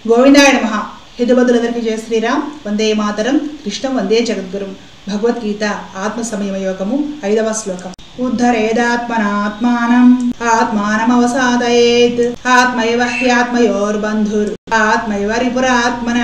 గోవిందాయ నమ హితబదులందరికీ జయ శ్రీరామ్ వందే మాతరం కృష్ణం వందే జగద్గురం భగవద్గీత ఆత్మ సంయమ యోగము ఐదవ శ్లోకం ఉద్ధరేదాత్మనాత్మానం ఆత్మానమవసాదయేత్ ఆత్మైవ హ్యాత్మయోర్బంధుర్ ఆత్మైవ రిపురాత్మన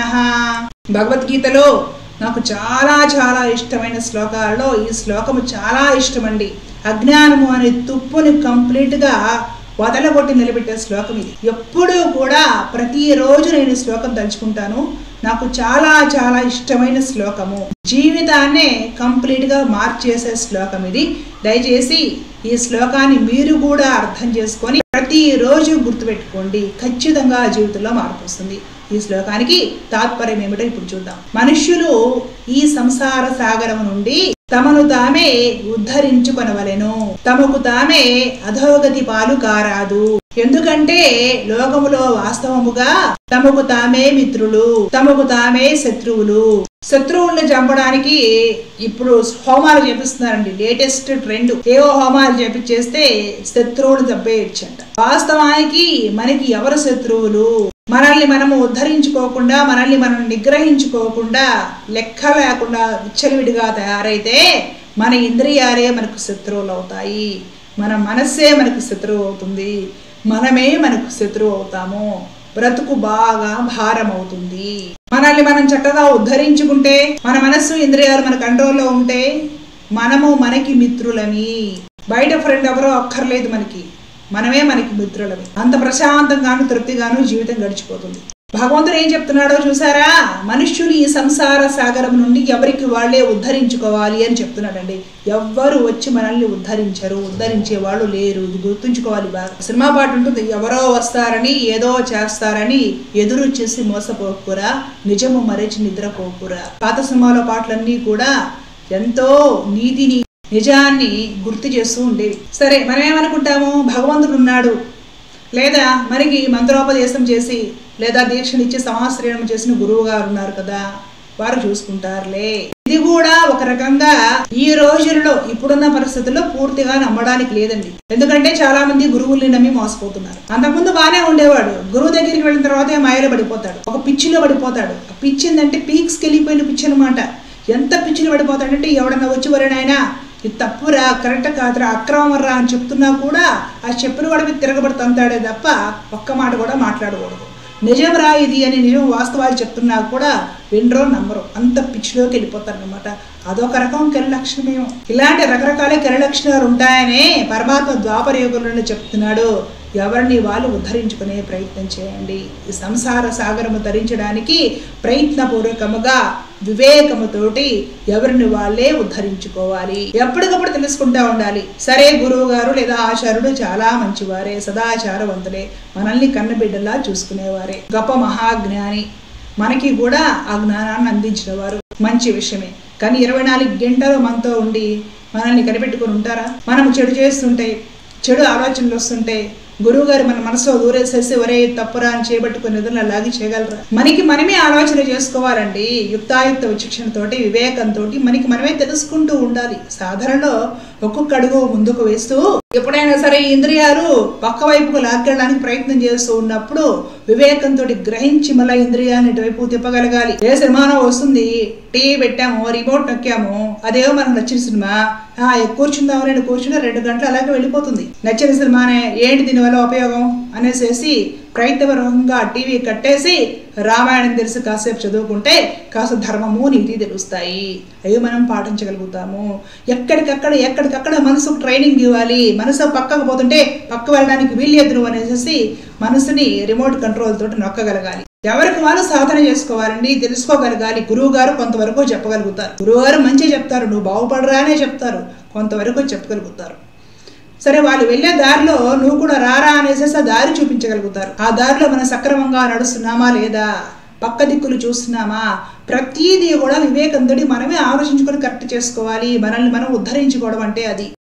భగవద్గీతలో నాకు చాలా చాలా ఇష్టమైన శ్లోకాలలో ఈ శ్లోకము చాలా ఇష్టమండి అజ్ఞానము అనే తుప్పుని కంప్లీట్గా వదలగొట్టి నిలబెట్టే శ్లోకం ఇది ఎప్పుడూ కూడా ప్రతిరోజు నేను ఈ శ్లోకం తలుచుకుంటాను నాకు చాలా చాలా ఇష్టమైన శ్లోకము జీవితాన్నే కంప్లీట్గా మార్చేసే శ్లోకం ఇది దయచేసి ఈ శ్లోకాన్ని మీరు కూడా అర్థం చేసుకొని ప్రతిరోజు గుర్తుపెట్టుకోండి ఖచ్చితంగా జీవితంలో మార్పు వస్తుంది ఈ శ్లోకానికి తాత్పర్యం ఏమిటో ఇప్పుడు చూద్దాం మనుష్యులు ఈ సంసార సాగరం నుండి తమను తామే ఉద్ధరించుకొనవలెను తమకు తామే అధోగతి పాలు కారాదు ఎందుకంటే లోకములో వాస్తవముగా తమకు తామే మిత్రులు తమకు తామే శత్రువులు శత్రువుల్ని చంపడానికి ఇప్పుడు హోమాలు చేపిస్తున్నారండి లేటెస్ట్ ట్రెండ్ ఏవో హోమాలు చేపించేస్తే శత్రువులు చంపేయచ్చంట వాస్తవానికి మనకి ఎవరు శత్రువులు మనల్ని మనము ఉద్ధరించుకోకుండా మనల్ని మనం నిగ్రహించుకోకుండా లెక్క లేకుండా విచ్చలవిడిగా తయారైతే మన ఇంద్రియాలే మనకు శత్రువులు అవుతాయి మన మనస్సే మనకు శత్రువు అవుతుంది మనమే మనకు శత్రువు అవుతాము బ్రతుకు బాగా భారం అవుతుంది మనల్ని మనం చక్కగా ఉద్ధరించుకుంటే మన మనస్సు ఇంద్రియాలు మన కంట్రోల్లో ఉంటే మనము మనకి మిత్రులమి బయట ఫ్రెండ్ ఎవరో అక్కర్లేదు మనకి మనమే మనకి మిత్రులమి అంత ప్రశాంతంగాను తృప్తిగాను జీవితం గడిచిపోతుంది భగవంతుడు ఏం చెప్తున్నాడో చూసారా మనుష్యులు ఈ సంసార సాగరం నుండి ఎవరికి వాళ్ళే ఉద్ధరించుకోవాలి అని చెప్తున్నాడండి ఎవ్వరు వచ్చి మనల్ని ఉద్ధరించరు ఉద్ధరించే వాళ్ళు లేరు ఇది గుర్తుంచుకోవాలి బాగా సినిమా పాట ఉంటుంది ఎవరో వస్తారని ఏదో చేస్తారని ఎదురు చేసి మోసపోకురా నిజము మరచి నిద్రపోకురా పాత సినిమాలో పాటలన్నీ కూడా ఎంతో నీతిని నిజాన్ని గుర్తు చేస్తూ ఉండేవి సరే మనం ఏమనుకుంటాము భగవంతుడు ఉన్నాడు లేదా మనకి మంత్రోపదేశం చేసి లేదా దీక్షనిచ్చి సమాశ్రయణం చేసిన గురువు గారు ఉన్నారు కదా వారు చూసుకుంటారులే ఇది కూడా ఒక రకంగా ఈ రోజుల్లో ఇప్పుడున్న పరిస్థితుల్లో పూర్తిగా నమ్మడానికి లేదండి ఎందుకంటే చాలా మంది గురువుల్ని నమ్మి మోసపోతున్నారు అంతకుముందు బాగానే ఉండేవాడు గురువు దగ్గరికి వెళ్ళిన తర్వాత మాయలో పడిపోతాడు ఒక పిచ్చిలో పడిపోతాడు ఆ పిచ్చి ఏంటంటే పీక్స్కి వెళ్ళిపోయిన పిచ్చి అనమాట ఎంత పిచ్చిలో పడిపోతాడంటే ఎవడన్నా వచ్చి వరేనాయనా ఇది తప్పురా కరెక్ట్ కాదురా అక్రమరా అని చెప్తున్నా కూడా ఆ చెప్పిన వాడి మీద తిరగబడి తంతాడే తప్ప ఒక్క మాట కూడా మాట్లాడకూడదు నిజంరా ఇది అని నిజం వాస్తవాలు చెప్తున్నా కూడా వినరో నమ్మరు అంత పిచ్చిలోకి వెళ్ళిపోతారు అనమాట అదొక రకం కెర లక్షణమేమో ఇలాంటి రకరకాల కెర లక్షణాలు ఉంటాయనే పరమాత్మ ద్వాపర యుగంలోనే చెప్తున్నాడు ఎవరిని వాళ్ళు ఉద్ధరించుకునే ప్రయత్నం చేయండి ఈ సంసార సాగరము ధరించడానికి ప్రయత్నపూర్వకముగా వివేకముతోటి ఎవరిని వాళ్ళే ఉద్ధరించుకోవాలి ఎప్పటికప్పుడు తెలుసుకుంటా ఉండాలి సరే గురువు గారు లేదా ఆచార్యుడు చాలా మంచివారే సదాచారవంతులే మనల్ని కన్నబిడ్డలా చూసుకునేవారే గొప్ప మహాజ్ఞాని మనకి కూడా ఆ జ్ఞానాన్ని అందించిన వారు మంచి విషయమే కానీ ఇరవై నాలుగు గంటలు మనతో ఉండి మనల్ని కనిపెట్టుకుని ఉంటారా మనం చెడు చేస్తుంటే చెడు ఆలోచనలు వస్తుంటే గురువు గారు మన మనసులో దూరేసేసి ఒరే తప్పురా అని చేపట్టుకుని నిధులు లాగి చేయగలరా మనకి మనమే ఆలోచన చేసుకోవాలండి యుక్తాయుక్త విచక్షణతోటి వివేకంతో మనకి మనమే తెలుసుకుంటూ ఉండాలి సాధారణలో ఒక్కొక్క అడుగు ముందుకు వేస్తూ ఎప్పుడైనా సరే ఇంద్రియాలు పక్క వైపుకు లాక్కెళ్ళడానికి ప్రయత్నం చేస్తూ ఉన్నప్పుడు వివేకంతో గ్రహించి మళ్ళీ ఇంద్రియాలను ఇటువైపు తిప్పగలగాలి ఏ సినిమానో వస్తుంది టీవీ పెట్టాము రిమోట్ నొక్కాము అదేమో మనకు నచ్చిన సినిమా ఆ కూర్చుందాము నేను కూర్చుంటే రెండు గంటలు అలాగే వెళ్ళిపోతుంది నచ్చిన సినిమానే ఏంటి దీనివల్ల ఉపయోగం అనేసేసి ప్రయత్నపూర్వకంగా టీవీ కట్టేసి రామాయణం తెలిసి కాసేపు చదువుకుంటే కాస్త ధర్మము నీతి తెలుస్తాయి అవి మనం పాటించగలుగుతాము ఎక్కడికక్కడ ఎక్కడికక్కడ మనసుకు ట్రైనింగ్ ఇవ్వాలి మనసు పక్కకు పోతుంటే పక్క వెళ్ళడానికి వీల్లేదు అనేసి మనసుని రిమోట్ కంట్రోల్ తోటి నొక్కగలగాలి ఎవరికి వాళ్ళు సాధన చేసుకోవాలండి తెలుసుకోగలగాలి గురువు గారు కొంతవరకు చెప్పగలుగుతారు గురువు గారు మంచి చెప్తారు నువ్వు బాగుపడరా అనే చెప్తారు కొంతవరకు చెప్పగలుగుతారు సరే వాళ్ళు వెళ్ళే దారిలో నువ్వు కూడా రారా అనేసి ఆ దారి చూపించగలుగుతారు ఆ దారిలో మనం సక్రమంగా నడుస్తున్నామా లేదా పక్క దిక్కులు చూస్తున్నామా ప్రతిదీ కూడా వివేకంతో మనమే ఆలోచించుకొని కరెక్ట్ చేసుకోవాలి మనల్ని మనం ఉద్ధరించుకోవడం అంటే అది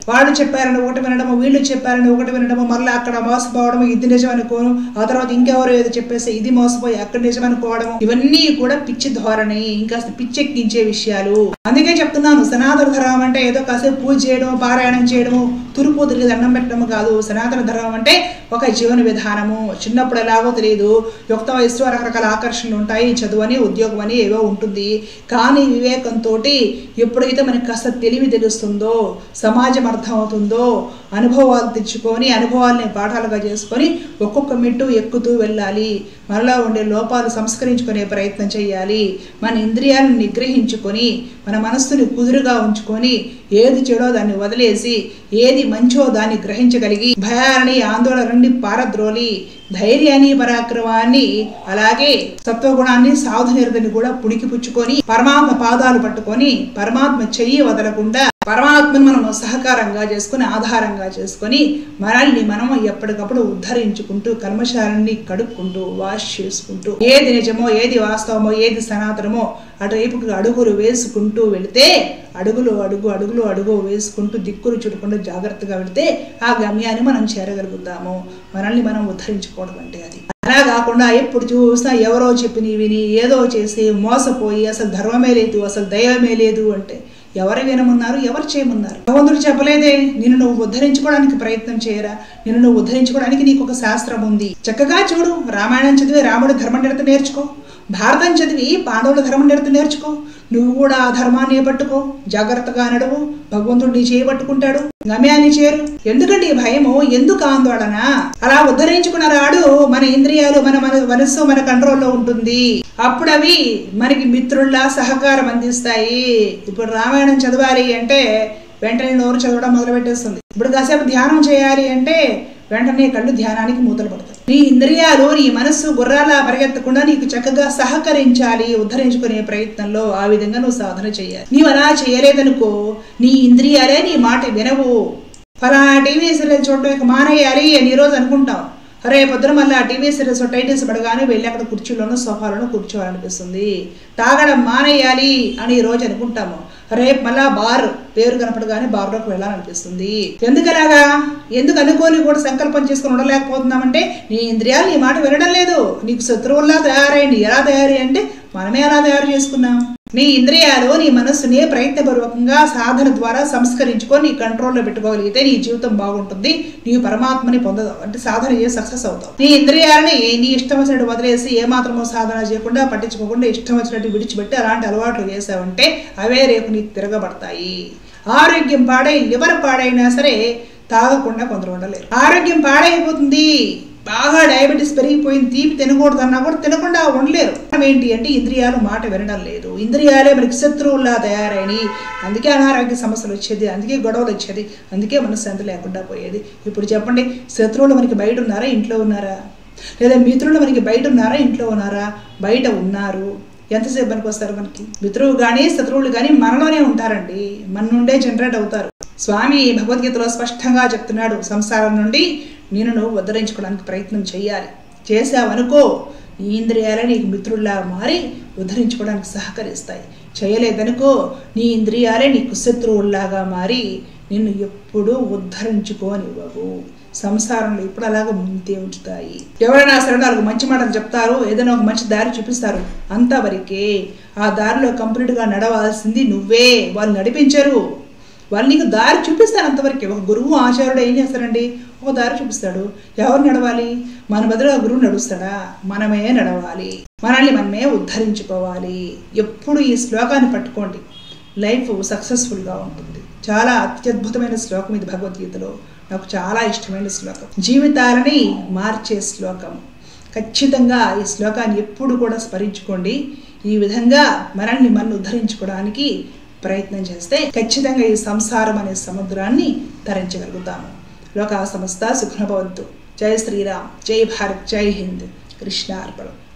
వాళ్ళు చెప్పారని ఒకటి వినడము వీళ్ళు చెప్పారని ఒకటి వినడము మళ్ళీ అక్కడ మోసపోవడము ఇది నిజం అనుకోను ఆ తర్వాత ఇంకెవరో ఏదో చెప్పేసి ఇది మోసపోయి అక్కడ నిజం అనుకోవడము ఇవన్నీ కూడా పిచ్చి ధోరణి ఇంకా పిచ్చెక్కించే విషయాలు అందుకే చెప్తున్నాను సనాతన ధర్మం అంటే ఏదో కాసేపు పూజ చేయడం పారాయణం చేయడము తురుపు తిరిగి దండం పెట్టడం కాదు సనాతన ధర్మం అంటే ఒక జీవన విధానము చిన్నప్పుడు ఎలాగో తెలియదు యుక్త వయసులో రకరకాల ఆకర్షణలు ఉంటాయి చదువు అని ఉద్యోగం అని ఏవో ఉంటుంది కానీ వివేకంతో ఎప్పుడైతే మనకి కాస్త తెలివి తెలుస్తుందో సమాజం అర్థమవుతుందో అనుభవాలు తెచ్చుకొని అనుభవాల్ని పాఠాలుగా చేసుకొని ఒక్కొక్క మెట్టు ఎక్కుతూ వెళ్ళాలి మనలో ఉండే లోపాలు సంస్కరించుకునే ప్రయత్నం చేయాలి మన ఇంద్రియాలను నిగ్రహించుకొని మన మనస్సుని కుదురుగా ఉంచుకొని ఏది చెడో దాన్ని వదిలేసి ఏది మంచో దాన్ని గ్రహించగలిగి భయాన్ని ఆందోళన నుండి పారద్రోలి ధైర్యాన్ని పరాక్రమాన్ని అలాగే సత్వగుణాన్ని సాధునిరదని కూడా పుడికి పుచ్చుకొని పరమాత్మ పాదాలు పట్టుకొని పరమాత్మ చెయ్యి వదలకుండా పరమాత్మను మనం సహకారంగా చేసుకుని ఆధారంగా చేసుకొని మనల్ని మనం ఎప్పటికప్పుడు ఉద్ధరించుకుంటూ కర్మశాలని కడుక్కుంటూ వాష్ చేసుకుంటూ ఏది నిజమో ఏది వాస్తవమో ఏది సనాతనమో అటువైపుకి అడుగులు వేసుకుంటూ వెళితే అడుగులు అడుగు అడుగులు అడుగు వేసుకుంటూ దిక్కులు చుట్టకుండా జాగ్రత్తగా వెళితే ఆ గమ్యాన్ని మనం చేరగలుగుతాము మనల్ని మనం ఉద్ధరించుకోవడం అంటే అది అలా కాకుండా ఎప్పుడు చూసినా ఎవరో చెప్పిని విని ఏదో చేసి మోసపోయి అసలు ధర్మమే లేదు అసలు దైవమే లేదు అంటే ఎవరు వినమన్నారు ఎవరు చేయమన్నారు భగవంతుడు చెప్పలేదే నిన్ను నువ్వు ఉద్ధరించుకోవడానికి ప్రయత్నం చేయరా నిన్ను నువ్వు ఉద్ధరించుకోవడానికి నీకు ఒక శాస్త్రం ఉంది చక్కగా చూడు రామాయణం చదివి రాముడు ధర్మం నిరత నేర్చుకో భారతం చదివి పాండవుల ధర్మం నిరత నేర్చుకో నువ్వు కూడా ఆ ధర్మాన్ని పట్టుకో జాగ్రత్తగా నడువు భగవంతుడు నీ చేయబట్టుకుంటాడు గమ్యాన్ని చేరు ఎందుకంటే ఈ భయము ఎందుకు ఆందోళన అలా ఉద్ధరించుకున్న రాడు మన ఇంద్రియాలు మన మన మనస్సు మన కంట్రోల్లో ఉంటుంది అప్పుడు అవి మనకి మిత్రుల్లా సహకారం అందిస్తాయి ఇప్పుడు రామాయణం చదవాలి అంటే వెంటనే నోరు చదవడం మొదలు పెట్టేస్తుంది ఇప్పుడు కాసేపు ధ్యానం చేయాలి అంటే వెంటనే కళ్ళు ధ్యానానికి మూతలు పడతాయి నీ ఇంద్రియాలు నీ మనస్సు గుర్రాలా పరిగెత్తకుండా నీకు చక్కగా సహకరించాలి ఉద్ధరించుకునే ప్రయత్నంలో ఆ విధంగా నువ్వు సాధన చేయాలి నీవు అలా చేయలేదనుకో నీ ఇంద్రియాలే నీ మాట వినవు ఫలానా టీవీ సీరియల్ చూడటం ఇక మానేయాలి అని ఈరోజు అనుకుంటాం రే పొద్దున మళ్ళీ ఆ టీవీ సీరియల్స్ టైటిల్స్ పడగానే వెళ్ళి అక్కడ కుర్చీలోనూ సోఫాలోనూ కూర్చోవాలనిపిస్తుంది తాగడం మానేయాలి అని ఈ రోజు అనుకుంటాము రేపు మళ్ళా బార్ పేరు కనపడగానే బార్లోకి వెళ్ళాలనిపిస్తుంది ఎందుకలాగా ఎందుకు అనుకోని కూడా సంకల్పం చేసుకుని ఉండలేకపోతున్నామంటే నీ ఇంద్రియాలు నీ మాట వినడం లేదు నీకు శత్రువుల్లా తయారైంది ఎలా తయారై అంటే మనమే అలా తయారు చేసుకున్నాం నీ ఇంద్రియాలు నీ మనస్సుని ప్రయత్నపూర్వకంగా సాధన ద్వారా సంస్కరించుకొని నీ కంట్రోల్లో పెట్టుకోగలిగితే నీ జీవితం బాగుంటుంది నీవు పరమాత్మని పొందదావు అంటే సాధన చేసి సక్సెస్ అవుతావు నీ ఇంద్రియాలని నీ ఇష్టం వచ్చినట్టు వదిలేసి ఏ మాత్రమో సాధన చేయకుండా పట్టించుకోకుండా ఇష్టం వచ్చినట్టు విడిచిపెట్టి అలాంటి అలవాట్లు చేసావంటే అవే రేపు నీకు తిరగబడతాయి ఆరోగ్యం పాడై లివర్ పాడైనా సరే తాగకుండా కొందరు ఉండలేరు ఆరోగ్యం పాడైపోతుంది బాగా డయాబెటీస్ పెరిగిపోయింది తీపి తినకూడదన్నా కూడా తినకుండా ఉండలేరు కారణం ఏంటి అంటే ఇంద్రియాలు మాట వినడం లేదు ఇంద్రియాలే మనకి శత్రువుల్లా తయారైనవి అందుకే అనారోగ్య సమస్యలు వచ్చేది అందుకే గొడవలు వచ్చేది అందుకే మనశ్శాంతి లేకుండా పోయేది ఇప్పుడు చెప్పండి శత్రువులు మనకి బయట ఉన్నారా ఇంట్లో ఉన్నారా లేదా మిత్రులు మనకి బయట ఉన్నారా ఇంట్లో ఉన్నారా బయట ఉన్నారు ఎంతసేపు పనికి వస్తారు మనకి మిత్రువు కానీ శత్రువులు కానీ మనలోనే ఉంటారండి మన నుండే జనరేట్ అవుతారు స్వామి భగవద్గీతలో స్పష్టంగా చెప్తున్నాడు సంసారం నుండి నేను నువ్వు ఉద్ధరించుకోవడానికి ప్రయత్నం చేయాలి చేసావనుకో ఈ ఇంద్రియాలే నీకు మిత్రుల్లా మారి ఉద్ధరించుకోవడానికి సహకరిస్తాయి చేయలేదనుకో నీ ఇంద్రియాలే నీకు శత్రువుల్లాగా మారి నిన్ను ఎప్పుడూ ఉద్ధరించుకోనివ్వవు సంసారంలో ఇప్పుడు అలాగ ముందే ఉంచుతాయి ఎవరైనా సరే నాలుగు మంచి మాటలు చెప్తారు ఏదైనా ఒక మంచి దారి చూపిస్తారు అంతవరకే ఆ దారిలో కంప్లీట్గా నడవాల్సింది నువ్వే వాళ్ళు నడిపించరు వాళ్ళు నీకు దారి చూపిస్తారు అంతవరకే ఒక గురువు ఆచార్యుడు ఏం చేస్తారండి ఒక దారి చూపిస్తాడు ఎవరు నడవాలి మన బదులుగా గురువు నడుస్తాడా మనమే నడవాలి మనల్ని మనమే ఉద్ధరించుకోవాలి ఎప్పుడు ఈ శ్లోకాన్ని పట్టుకోండి లైఫ్ సక్సెస్ఫుల్గా ఉంటుంది చాలా అత్యద్భుతమైన శ్లోకం ఇది భగవద్గీతలో నాకు చాలా ఇష్టమైన శ్లోకం జీవితాలని మార్చే శ్లోకం ఖచ్చితంగా ఈ శ్లోకాన్ని ఎప్పుడు కూడా స్మరించుకోండి ఈ విధంగా మనల్ని మనం ఉద్ధరించుకోవడానికి ప్రయత్నం చేస్తే ఖచ్చితంగా ఈ సంసారం అనే సముద్రాన్ని తరించగలుగుతాము లోకా సమస్త సుఖనభవంతు జై శ్రీరామ్ జై భారత్ జై హింద్ కృష్ణ అర్పణం